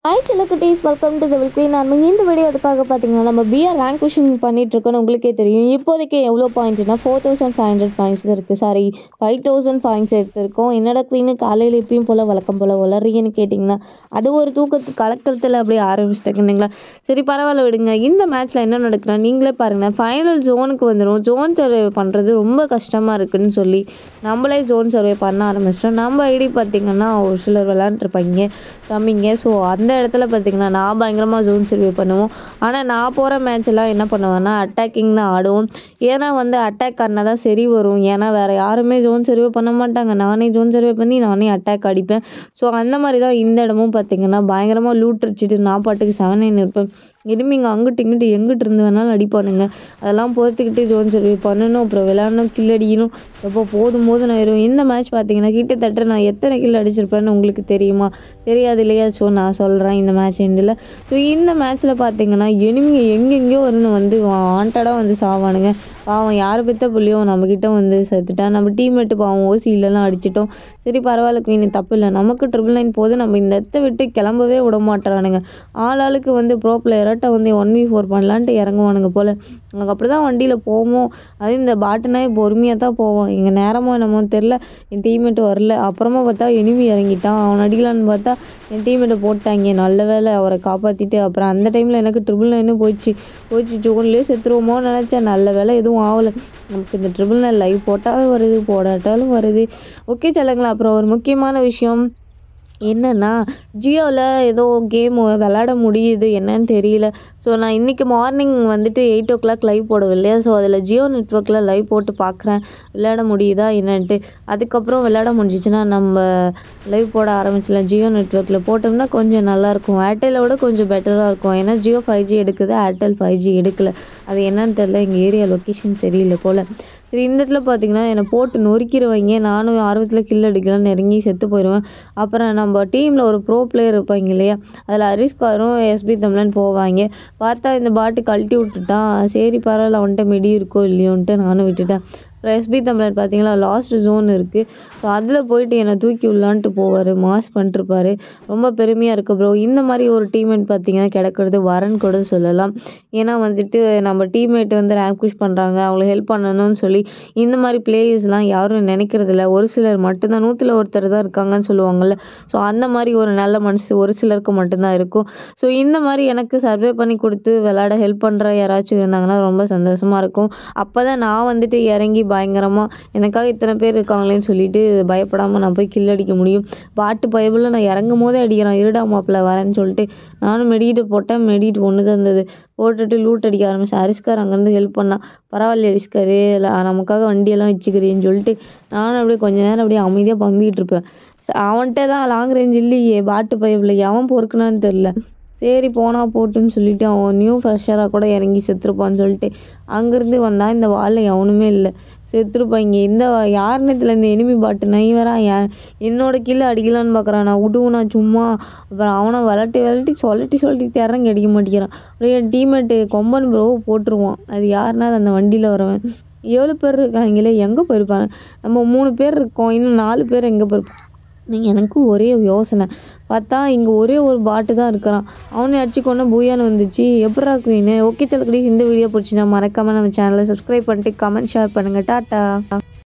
hi செல்லக்குட்டீஸ் welcome to the queen நம்ம இந்த வீடியோ அதுக்காக பார்த்தீங்கன்னா நம்ம பிஆர் ரேங்க் புஷிங் பண்ணிட்டு இருக்கோம்னு உங்களுக்கே தெரியும் இப்போதைக்கு எவ்வளோ பாயிண்ட்னா four thousand five hundred points இருக்குது சாரி ஃபைவ் தௌசண்ட் பாயிண்ட்ஸ் எடுத்திருக்கோம் என்னோட குவீனு காலையில் இப்பயும் போல் வழக்கம் போல் வளர்றீங்கன்னு கேட்டிங்கன்னா அது ஒரு தூக்கத்து கலக்கத்தில் அப்படியே ஆரம்பிச்சிட்டேங்கன்னுங்களா சரி பரவாயில்ல விடுங்க இந்த மேட்ச்சில் என்ன நடக்குதுன்னா நீங்களே பாருங்கள் ஃபைனல் ஜோனுக்கு வந்துடும் ஜோன் சர்வே பண்ணுறது ரொம்ப கஷ்டமாக இருக்குன்னு சொல்லி நம்மளே ஜோன் சர்வே பண்ண ஆரம்பிச்சிட்டோம் நம்ம ஐடி பார்த்திங்கன்னா ஒரு சிலர் விளாண்டுருப்பாங்க தம்பிங்க ஸோ அந்த இடத்துல பார்த்திங்கன்னா நான் பயங்கரமாக ஜோன் சர்வே பண்ணுவோம் ஆனால் நான் போகிற மேட்ச் எல்லாம் என்ன பண்ணுவேன்னா அட்டாக்கிங் தான் ஆடுவோம் ஏன்னா வந்து அட்டாக் ஆனால் தான் சரி வரும் ஏன்னா வேறு யாருமே ஜோன் சர்வே பண்ண மாட்டாங்க நானே ஜோன் சர்வே பண்ணி நானே அட்டாக் அடிப்பேன் ஸோ அந்த மாதிரி தான் இந்த இடமும் பார்த்திங்கன்னா பயங்கரமாக லூட் அடிச்சிட்டு நான் பாட்டுக்கு செவன் நைன் இருப்பேன் இனிமேங்க அங்கிட்டு இங்கிட்டு எங்கிட்டு இருந்து வேணாலும் அடிப்பானுங்க அதெல்லாம் பொறுத்துக்கிட்டு ஜோன் சர்வே பண்ணணும் அப்புறம் விளையாடணும் கில் அடிக்கணும் எப்போ போதும் போதும் ஆயிரும் இந்த மேட்ச் பார்த்தீங்கன்னா கிட்டத்தட்ட நான் எத்தனை கில் அடிச்சிருப்பேன்னு உங்களுக்கு தெரியுமா தெரியாது இல்லையா ஸோ நான் சொல்கிறேன் இந்த மேட்ச் எண்டில் ஸோ இந்த மேட்ச்சில் பார்த்தீங்கன்னா எனிமிங்க எங்கெங்கேயோ இருந்து வந்து வாண்டடாக வந்து சாவானுங்க பாவம் யார் பெற்ற புள்ளியோ நம்மக்கிட்ட வந்து செத்துட்டா நம்ம டீம்மேட்டு பாவம் ஓசியிலலாம் அடிச்சிட்டோம் சரி பரவாயில்ல குவீன் தப்பு இல்லை நமக்கு ட்ரிபிள் நைன் போது நம்ம இந்த இடத்த விட்டு கிளம்பவே விட மாட்டேறானுங்க ஆளாளுக்கு வந்து ப்ரோ பிளேயர்கிட்ட வந்து ஒன் வி ஃபோர் பண்ணலான்ட்டு இறங்குவானுங்க போல் நமக்கு அப்படி தான் வண்டியில் போவோம் அது இந்த பாட்டுனா பொறுமையாக தான் போவோம் எங்கள் நேரமோ என்னமோ தெரில என் டீம்மேட்டு வரல அப்புறமா பார்த்தா எனிமி இறங்கிட்டான் அவன் அடிக்கலான்னு பார்த்தா என் டீம்மேட்டை போட்டாங்க நல்ல வேலை அவரை காப்பாற்றிட்டு அப்புறம் அந்த டைமில் எனக்கு ட்ரிபிள் நைனு போயிடுச்சு போயிடுச்சு ஜோன்லேயே செத்துருவோமோன்னு நினச்சேன் நல்ல வேலை எதுவும் ஆகலை நமக்கு இந்த ட்ரிபிள் நைன் லைவ் போட்டாலும் வருது போடாட்டாலும் வருது ஓகே சொல்லுங்களா அப்புறம் ஒரு முக்கியமான விஷயம் என்னன்னா ஜியோவில் ஏதோ கேம் விளாட முடியுது என்னன்னு தெரியல ஸோ நான் இன்றைக்கி மார்னிங் வந்துட்டு எயிட் ஓ கிளாக் லைவ் போடுவேன் இல்லையா ஸோ அதில் ஜியோ நெட்ஒர்க்கில் லைவ் போட்டு பார்க்குறேன் விளையாட முடியுதா என்னன்ட்டு அதுக்கப்புறம் விளையாட முடிஞ்சிச்சுன்னா நம்ம லைவ் போட ஆரம்பிச்சிடலாம் ஜியோ நெட்ஒர்க்கில் போட்டோம்னா கொஞ்சம் நல்லாயிருக்கும் ஏர்டெலை விட கொஞ்சம் பெட்டராக இருக்கும் ஏன்னா ஜியோ ஃபைவ் ஜி எடுக்குது ஏர்டெல் ஃபைவ் ஜி எடுக்கல அது என்னன்னு தெரில எங்கள் ஏரியா லொக்கேஷன் சரியில்லை போல் சரி இந்த இடத்துல பார்த்தீங்கன்னா என்னை போட்டு நொறுக்கிடுவாங்க நானும் ஆர்வத்தில் கில் அடிக்கலாம்னு நெருங்கி செத்து போயிடுவேன் அப்புறம் நம்ம டீமில் ஒரு ப்ரோ பிளேயர் இருப்பாங்க இல்லையா அதில் ஹரிஸ்காரும் எஸ்பி தமிழன் போவாங்க பார்த்தா இந்த பாட்டு கழட்டி விட்டுட்டான் சரி பரவாயில்ல அவன்கிட்ட மெடி இருக்கோ இல்லையோன்ட்டு நானும் விட்டுட்டேன் அப்புறம் எஸ்பி தமிழன் பார்த்தீங்களா லாஸ்ட் ஜோன் இருக்குது ஸோ அதில் போயிட்டு என்னை தூக்கி விடலான்ட்டு போவார் மாஸ் பண்ணிட்டுருப்பாரு ரொம்ப பெருமையாக இருக்குது ப்ரோ இந்த மாதிரி ஒரு டீம்மேட் பார்த்தீங்கன்னா கிடக்கிறது வரன் கூட சொல்லலாம் ஏன்னா வந்துட்டு நம்ம டீம்மேட் வந்து ரேங்க் புஷ் பண்ணுறாங்க அவங்களுக்கு ஹெல்ப் பண்ணணும்னு சொல்லி இந்த மாதிரி பிளேயர்ஸ்லாம் யாரும் நினைக்கிறதில்ல ஒரு சிலர் மட்டும்தான் நூற்றில் ஒருத்தர் தான் இருக்காங்கன்னு சொல்லுவாங்கள்ல ஸோ அந்த மாதிரி ஒரு நல்ல மனசு ஒரு சிலருக்கு மட்டும்தான் இருக்கும் ஸோ இந்த மாதிரி எனக்கு சர்வே பண்ணி கொடுத்து விளாட ஹெல்ப் பண்ணுற யாராச்சும் இருந்தாங்கன்னா ரொம்ப சந்தோஷமாக இருக்கும் அப்போ தான் நான் வந்துட்டு இறங்கி பயங்கரமாக எனக்காக இத்தனை பேர் இருக்காங்களேன்னு சொல்லிட்டு பயப்படாமல் நான் போய் கில் அடிக்க முடியும் பாட்டு பயபில் நான் இறங்கும் போதே அடிக்கிறான் இருடா மாப்பிள்ள வரேன்னு சொல்லிட்டு நானும் மெடிக்கிட்டு போட்டேன் மெடிக்கிட்டு ஒன்று தான் இருந்தது போட்டுட்டு லூட் அடிக்க ஆரம்பிச்சேன் ஹரிஸ்கார் அங்கேருந்து ஹெல்ப் பண்ணான் பரவாயில்ல ஹரிஸ்காரு இல்லை நமக்காக வண்டியெல்லாம் வச்சுக்கிறேன்னு சொல்லிட்டு நானும் அப்படியே கொஞ்ச நேரம் அப்படியே அமைதியாக பம்பிக்கிட்டு இருப்பேன் அவன்கிட்ட தான் லாங் ரேஞ்ச் இல்லையே பாட்டு பைப்பில் எவன் பொறுக்குனான்னு தெரில சரி போனா போட்டுன்னு சொல்லிட்டு அவன் நியூ ஃப்ரெஷராக கூட இறங்கி செத்துருப்பான்னு சொல்லிட்டு அங்கேருந்து வந்தான் இந்த வாலில் எவனுமே இல்லை செத்துருப்பாங்க இந்த யாருன்னு தெரியல இந்த எனிமி பாட்டு நை வரா என்னோட கீழே அடிக்கலான்னு பார்க்குறான் நான் விடுவேனா சும்மா அப்புறம் அவனை விளாட்டி விளாட்டி சொல்லட்டி சொல்லட்டி திறங்க அடிக்க மாட்டேங்கிறான் அப்படியே என் டீம்மேட்டு கொம்பன் ப்ரோ போட்டுருவான் அது யாருன்னா அது அந்த வண்டியில் வரவன் ஏழு பேர் இருக்காங்களே எங்கே போயிருப்பாங்க நம்ம மூணு பேர் இருக்கோம் இன்னும் நாலு பேர் எங்கே போயிருப்போம் நீங்கள் எனக்கும் ஒரே யோசனை பார்த்தா இங்கே ஒரே ஒரு பாட்டு தான் இருக்கிறான் அவனை அடிச்சுக்கொண்டு பூயான்னு வந்துச்சு எப்படா குவீனு ஓகே சொல்லக்கூடிய இந்த வீடியோ பிடிச்சினா மறக்காமல் நம்ம சேனலை சப்ஸ்கிரைப் பண்ணிட்டு கமெண்ட் ஷேர் பண்ணுங்கள் டாட்டா